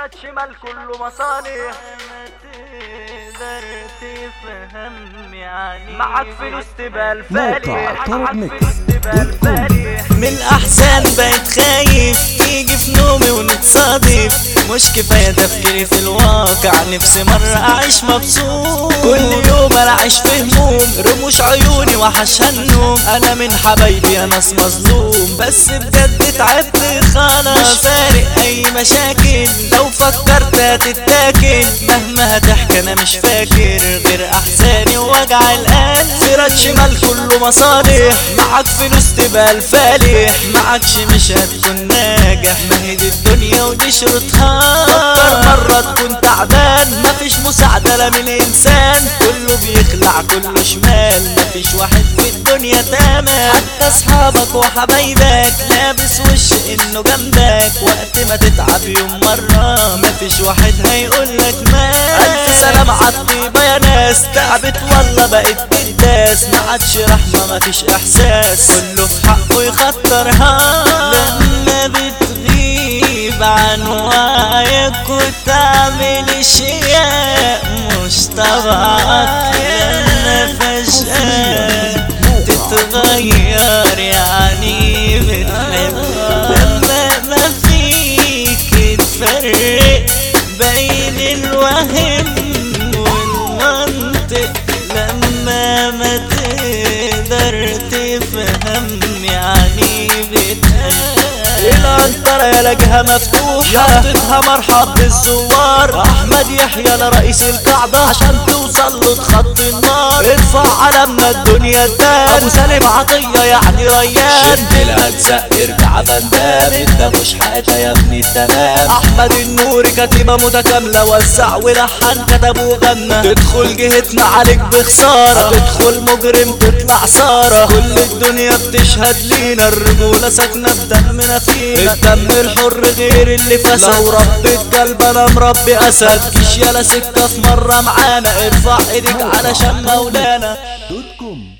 فرات شمال كله مصالح تقدر تفهم يعني معك فلوس تبقى موقع الفالح طرب معك ميكس فلوس تبقى دوت كوم. الفالح من الأحزان بقيت خايف تيجي في نومي ونتصادف مش كفاية تفكيري في الواقع نفسي مرة أعيش مبسوط كل يوم أنا أعيش في هموم رموش عيوني وحشها النوم أنا من حبايبي يا ناس مظلوم بس بجد تعبت خلاص مش فارق أي مشاكل لو فكرت هتتاكل مهما هتحكي أنا مش فاكر غير أحزاني ووجع القلب فرات شمال كله مصالح معاك فلوس تبقى الفالح معكش مش هتكون ناجح ما هي دي الدنيا ودي شروطها فكر مرة تكون تعبان مفيش مساعدة لا من إنسان كله بيخلع كله شمال مفيش واحد في الدنيا تمام حتى أصحابك وحبايبك لابس وش إنه جنبك وقت ما تتعب يوم مرة مفيش واحد هيقولك مال ألف سلام عالطيبة يا ناس تعبت والله بقت تداس ما عادش رحمة مفيش إحساس كله في حقه يخطرها لما بتغيب عن وعيك وتعمل اشياء مش طبعك لما فجأة تتغير يعني بتحب لما ما فيك تفرق بين الوهم والمنطق لما ما تقدر تفهم يعني بتحب العنترة يا لجها مفتوحة يافطتها مرحب بالزوار أحمد يحيى لرئيس القاعدة عشان توصل له تخطي النار ادفع علمنا الدنيا تبان أبو سالم عطية يعني ريان شد الأجزاء ارجع بندام انت مش حاجة يا ابني تمام احمد النوري كتيبة متكاملة وزع ولحن كتب وغنى تدخل جهتنا عليك بخسارة تدخل مجرم تطلع سارة كل الدنيا بتشهد لينا الرجولة ساكنة في دمنا فينا الدم الحر غير اللي فسد لو ربيت قلب انا مربي اسد جيش يلا سكة في مرة معانا ارفع ايديك علشان مولانا دوت كوم